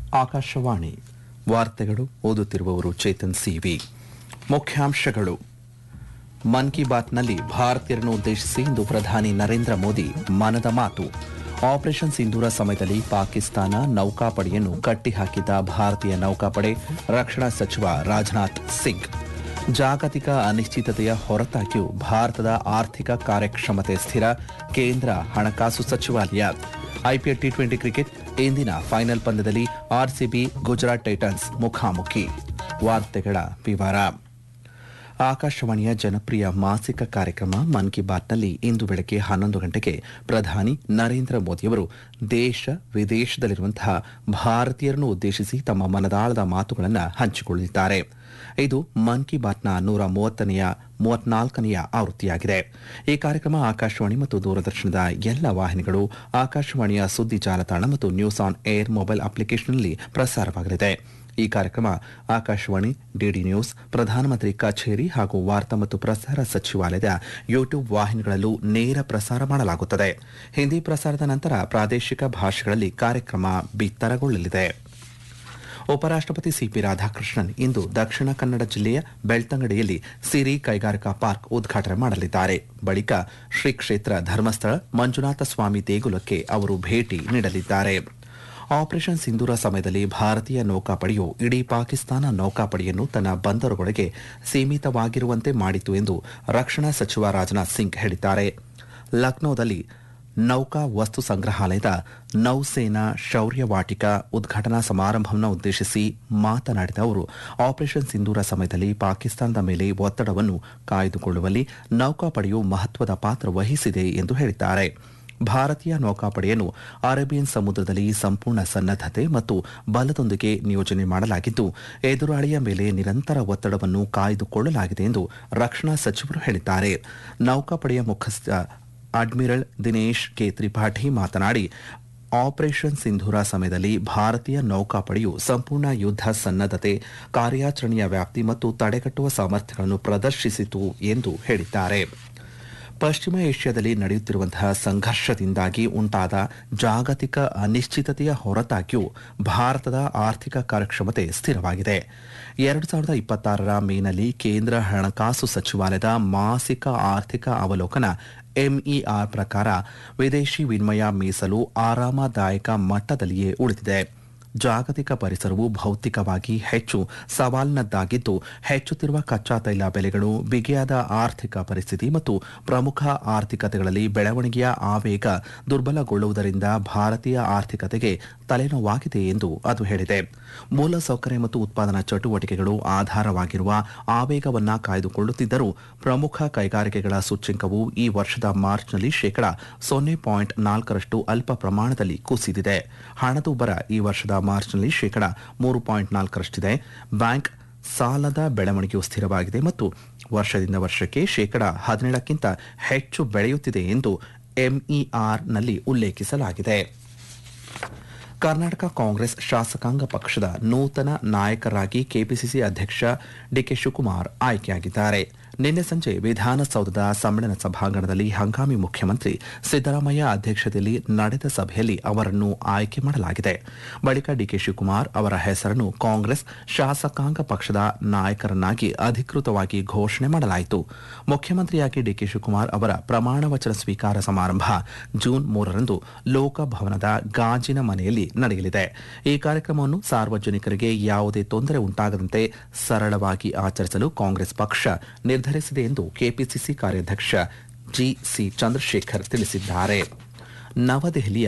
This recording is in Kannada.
ಆಕಾಶವಾಣಿ ವಾರ್ತೆಗಳು ಓದುತ್ತಿರುವವರು ಚೇತನ್ ಸಿವಿ ಮುಖ್ಯಾಂಶಗಳು ಮನ್ ಕಿ ಬಾತ್ನಲ್ಲಿ ಭಾರತೀಯರನ್ನು ಉದ್ದೇಶಿಸಿ ಇಂದು ಪ್ರಧಾನಿ ನರೇಂದ್ರ ಮೋದಿ ಮನದ ಮಾತು ಆಪರೇಷನ್ ಸಿಂಧೂರ ಸಮಯದಲ್ಲಿ ಪಾಕಿಸ್ತಾನ ನೌಕಾಪಡೆಯನ್ನು ಕಟ್ಟಿಹಾಕಿದ್ದ ಭಾರತೀಯ ನೌಕಾಪಡೆ ರಕ್ಷಣಾ ಸಚಿವ ರಾಜನಾಥ್ ಸಿಂಗ್ ಜಾಗತಿಕ ಅನಿಶ್ಚಿತತೆಯ ಹೊರತಾಗಿಯೂ ಭಾರತದ ಆರ್ಥಿಕ ಕಾರ್ಯಕ್ಷಮತೆ ಸ್ಥಿರ ಕೇಂದ್ರ ಹಣಕಾಸು ಸಚಿವಾಲಯ ಐಪಿಎಲ್ ಟಿ ಟ್ವೆಂಟಿ ಕ್ರಿಕೆಟ್ ಇಂದಿನ ಫೈನಲ್ ಪಂದ್ಯದಲ್ಲಿ ಆರ್ಸಿಬಿ ಗುಜರಾತ್ ಟೈಟನ್ಸ್ ಮುಖಾಮುಖಿ ವಾರ್ತೆಗಳ ವಿವರ ಆಕಾಶವಾಣಿಯ ಜನಪ್ರಿಯ ಮಾಸಿಕ ಕಾರ್ಯಕ್ರಮ ಮನ್ ಕಿ ಬಾತ್ನಲ್ಲಿ ಇಂದು ಬೆಳಗ್ಗೆ ಹನ್ನೊಂದು ಗಂಟೆಗೆ ಪ್ರಧಾನಿ ನರೇಂದ್ರ ಮೋದಿಯವರು ದೇಶ ವಿದೇಶದಲ್ಲಿರುವಂತಹ ಭಾರತೀಯರನ್ನು ಉದ್ದೇಶಿಸಿ ತಮ್ಮ ಮನದಾಳದ ಮಾತುಗಳನ್ನು ಹಂಚಿಕೊಳ್ಳಲಿದ್ದಾರೆ ಇದು ಮನ್ ಕಿ ಬಾತ್ನ ನೂರ ಮೂವತ್ತನೆಯ ಮೂವತ್ನಾಲ್ಕನೆಯ ಆವೃತ್ತಿಯಾಗಿದೆ ಈ ಕಾರ್ಯಕ್ರಮ ಆಕಾಶವಾಣಿ ಮತ್ತು ದೂರದರ್ಶನದ ಎಲ್ಲ ವಾಹಿನಿಗಳು ಆಕಾಶವಾಣಿಯ ಸುದ್ದಿ ಜಾಲತಾಣ ಮತ್ತು ನ್ಯೂಸ್ ಆನ್ ಏರ್ ಮೊಬೈಲ್ ಅಪ್ಲಿಕೇಶನ್ನಲ್ಲಿ ಪ್ರಸಾರವಾಗಲಿದೆ ಈ ಕಾರ್ಯಕ್ರಮ ಆಕಾಶವಾಣಿ ಡಿಡಿ ನ್ಯೂಸ್ ಪ್ರಧಾನಮಂತ್ರಿ ಕಚೇರಿ ಹಾಗೂ ವಾರ್ತಾ ಮತ್ತು ಪ್ರಸಾರ ಸಚಿವಾಲಯದ ಯೂಟ್ಯೂಬ್ ವಾಹಿನಿಗಳಲ್ಲೂ ನೇರ ಪ್ರಸಾರ ಮಾಡಲಾಗುತ್ತದೆ ಹಿಂದಿ ಪ್ರಸಾರದ ನಂತರ ಪ್ರಾದೇಶಿಕ ಭಾಷೆಗಳಲ್ಲಿ ಕಾರ್ಯಕ್ರಮ ಬಿತ್ತರಗೊಳ್ಳಲಿದೆ ಉಪರಾಷ್ಟಪತಿ ಸಿಪಿ ರಾಧಾಕೃಷ್ಣನ್ ಇಂದು ದಕ್ಷಿಣ ಕನ್ನಡ ಜಿಲ್ಲೆಯ ಬೆಳ್ತಂಗಡಿಯಲ್ಲಿ ಸಿರಿ ಕೈಗಾರಿಕಾ ಪಾರ್ಕ್ ಉದ್ಘಾಟನೆ ಮಾಡಲಿದ್ದಾರೆ ಬಳಿಕ ಶ್ರೀ ಕ್ಷೇತ್ರ ಧರ್ಮಸ್ಥಳ ಮಂಜುನಾಥ ಸ್ವಾಮಿ ದೇಗುಲಕ್ಕೆ ಅವರು ಭೇಟಿ ನೀಡಲಿದ್ದಾರೆ ಆಪರೇಷನ್ ಸಿಂಧೂರ ಸಮಯದಲ್ಲಿ ಭಾರತೀಯ ನೌಕಾಪಡೆಯು ಇಡೀ ಪಾಕಿಸ್ತಾನ ನೌಕಾಪಡೆಯನ್ನು ತನ್ನ ಬಂದರುಗಳಿಗೆ ಸೀಮಿತವಾಗಿರುವಂತೆ ಮಾಡಿತು ಎಂದು ರಕ್ಷಣಾ ಸಚಿವ ರಾಜನಾಥ್ ಸಿಂಗ್ ಹೇಳಿದ್ದಾರೆ ಲಕ್ನೋದಲ್ಲಿ ನೌಕಾ ವಸ್ತು ಸಂಗ್ರಹಾಲಯದ ನೌಸೇನಾ ಶೌರ್ಯ ವಾಟಿಕ ಉದ್ಘಾಟನಾ ಸಮಾರಂಭವನ್ನು ಉದ್ದೇಶಿಸಿ ಮಾತನಾಡಿದ ಅವರು ಆಪರೇಷನ್ ಸಿಂಧೂರ ಸಮಯದಲ್ಲಿ ಪಾಕಿಸ್ತಾನದ ಮೇಲೆ ಒತ್ತಡವನ್ನು ಕಾಯ್ದುಕೊಳ್ಳುವಲ್ಲಿ ನೌಕಾಪಡೆಯು ಮಹತ್ವದ ಪಾತ್ರ ವಹಿಸಿದೆ ಎಂದು ಹೇಳಿದ್ದಾರೆ ಭಾರತೀಯ ನೌಕಾಪಡೆಯನ್ನು ಅರೇಬಿಯನ್ ಸಮುದ್ರದಲ್ಲಿ ಸಂಪೂರ್ಣ ಸನ್ನದ್ದತೆ ಮತ್ತು ಬಲದೊಂದಿಗೆ ನಿಯೋಜನೆ ಮಾಡಲಾಗಿದ್ದು ಎದುರಾಳಿಯ ಮೇಲೆ ನಿರಂತರ ಒತ್ತಡವನ್ನು ಕಾಯ್ದುಕೊಳ್ಳಲಾಗಿದೆ ಎಂದು ರಕ್ಷಣಾ ಸಚಿವರು ಹೇಳಿದ್ದಾರೆ ನೌಕಾಪಡೆಯ ಮುಖ್ಯಸ್ಥ ಅಡ್ಮಿರಲ್ ದಿನೇಶ್ ಕೆ ತ್ರಿಪಾಠಿ ಮಾತನಾಡಿ ಆಪರೇಷನ್ ಸಿಂಧೂರ ಸಮಯದಲ್ಲಿ ಭಾರತೀಯ ನೌಕಾಪಡೆಯು ಸಂಪೂರ್ಣ ಯುದ್ಧ ಸನ್ನದ್ದತೆ ಕಾರ್ಯಾಚರಣೆಯ ವ್ಯಾಪ್ತಿ ಮತ್ತು ತಡೆಗಟ್ಟುವ ಸಾಮರ್ಥ್ಯಗಳನ್ನು ಪ್ರದರ್ಶಿಸಿತು ಎಂದು ಹೇಳಿದ್ದಾರೆ ಪಶ್ಚಿಮ ಏಷ್ಯಾದಲ್ಲಿ ನಡೆಯುತ್ತಿರುವಂತಹ ಸಂಘರ್ಷದಿಂದಾಗಿ ಉಂಟಾದ ಜಾಗತಿಕ ಅನಿಶ್ಚಿತತೆಯ ಹೊರತಾಗಿಯೂ ಭಾರತದ ಆರ್ಥಿಕ ಕಾರ್ಯಕ್ಷಮತೆ ಸ್ಥಿರವಾಗಿದೆ ಎರಡು ಸಾವಿರದ ಇಪ್ಪತ್ತಾರರ ಮೇನಲ್ಲಿ ಕೇಂದ್ರ ಹಣಕಾಸು ಸಚಿವಾಲಯದ ಮಾಸಿಕ ಆರ್ಥಿಕ ಅವಲೋಕನ ಎಂಇಆರ್ ಪ್ರಕಾರ ವಿದೇಶಿ ವಿನಿಮಯ ಮೀಸಲು ಆರಾಮದಾಯಕ ಮಟ್ಟದಲ್ಲಿಯೇ ಉಳಿದಿದೆ ಜಾಗತಿಕ ಪರಿಸರವು ಭೌತಿಕವಾಗಿ ಹೆಚ್ಚು ಸವಾಲಿನದ್ದಾಗಿದ್ದು ಹೆಚ್ಚುತ್ತಿರುವ ಕಚ್ಚಾ ತೈಲ ಬೆಲೆಗಳು ಬಿಗಿಯಾದ ಆರ್ಥಿಕ ಪರಿಸ್ಥಿತಿ ಮತ್ತು ಪ್ರಮುಖ ಆರ್ಥಿಕತೆಗಳಲ್ಲಿ ಬೆಳವಣಿಗೆಯ ಆವೇಗ ದುರ್ಬಲಗೊಳ್ಳುವುದರಿಂದ ಭಾರತೀಯ ಆರ್ಥಿಕತೆಗೆ ತಲೆನೋವಾಗಿದೆ ಎಂದು ಅದು ಹೇಳಿದೆ ಮೂಲಸೌಕರ್ಯ ಮತ್ತು ಉತ್ಪಾದನಾ ಚಟುವಟಿಕೆಗಳು ಆಧಾರವಾಗಿರುವ ಆವೇಗವನ್ನ ಕಾಯ್ದುಕೊಳ್ಳುತ್ತಿದ್ದರೂ ಪ್ರಮುಖ ಕೈಗಾರಿಕೆಗಳ ಸೂಚ್ಯಂಕವು ಈ ವರ್ಷದ ಮಾರ್ಚ್ನಲ್ಲಿ ಶೇಕಡಾ ಸೊನ್ನೆ ಪಾಯಿಂಟ್ ನಾಲ್ಕರಷ್ಟು ಅಲ್ಪ ಪ್ರಮಾಣದಲ್ಲಿ ಕುಸಿದಿದೆ ಹಣದುಬ್ಬರ ಈ ವರ್ಷದ ಮಾರ್ಚ್ನಲ್ಲಿ ಶೇಕಡಾ ಮೂರು ಪಾಯಿಂಟ್ ನಾಲ್ಕರಷ್ಟಿದೆ ಬ್ಯಾಂಕ್ ಸಾಲದ ಬೆಳವಣಿಗೆಯು ಸ್ಥಿರವಾಗಿದೆ ಮತ್ತು ವರ್ಷದಿಂದ ವರ್ಷಕ್ಕೆ ಶೇಕಡಾ ಹದಿನೇಳಕ್ಕಿಂತ ಹೆಚ್ಚು ಬೆಳೆಯುತ್ತಿದೆ ಎಂದು ಎಂಇಆರ್ನಲ್ಲಿ ಉಲ್ಲೇಖಿಸಲಾಗಿದೆ ಕರ್ನಾಟಕ ಕಾಂಗ್ರೆಸ್ ಶಾಸಕಾಂಗ ಪಕ್ಷದ ನೂತನ ನಾಯಕರಾಗಿ ಕೆಪಿಸಿಸಿ ಅಧ್ಯಕ್ಷ ಡಿಕೆ ಶಿವಕುಮಾರ್ ಆಯ್ಕೆಯಾಗಿದ್ದಾರೆ ನಿನ್ನೆ ಸಂಜೆ ವಿಧಾನಸೌಧದ ಸಮ್ಮೇಳನ ಸಭಾಂಗಣದಲ್ಲಿ ಹಂಗಾಮಿ ಮುಖ್ಯಮಂತ್ರಿ ಸಿದ್ದರಾಮಯ್ಯ ಅಧ್ಯಕ್ಷತೆಯಲ್ಲಿ ನಡೆದ ಸಭೆಯಲ್ಲಿ ಅವರನ್ನು ಆಯ್ಕೆ ಮಾಡಲಾಗಿದೆ ಬಳಿಕ ಡಿಕೆ ಶಿವಕುಮಾರ್ ಅವರ ಹೆಸರನ್ನು ಕಾಂಗ್ರೆಸ್ ಶಾಸಕಾಂಗ ಪಕ್ಷದ ನಾಯಕರನ್ನಾಗಿ ಅಧಿಕೃತವಾಗಿ ಘೋಷಣೆ ಮಾಡಲಾಯಿತು ಮುಖ್ಯಮಂತ್ರಿಯಾಗಿ ಡಿಕೆ ಶಿವಕುಮಾರ್ ಅವರ ಪ್ರಮಾಣ ವಚನ ಸ್ವೀಕಾರ ಸಮಾರಂಭ ಜೂನ್ ಮೂರರಂದು ಲೋಕಭವನದ ಗಾಜಿನ ಮನೆಯಲ್ಲಿ ನಡೆಯಲಿದೆ ಈ ಕಾರ್ಯಕ್ರಮವನ್ನು ಸಾರ್ವಜನಿಕರಿಗೆ ಯಾವುದೇ ತೊಂದರೆ ಉಂಟಾಗದಂತೆ ಸರಳವಾಗಿ ಆಚರಿಸಲು ಕಾಂಗ್ರೆಸ್ ಪಕ್ಷ ನಿರ್ಧರಿಸಿದೆ ಎಂದು ಕೆಪಿಸಿಸಿ ಕಾರ್ಯಾಧ್ಯಕ್ಷ ಜಿಸಿ ಚಂದ್ರಶೇಖರ್ ತಿಳಿಸಿದ್ದಾರೆ ನವದೆಹಲಿಯ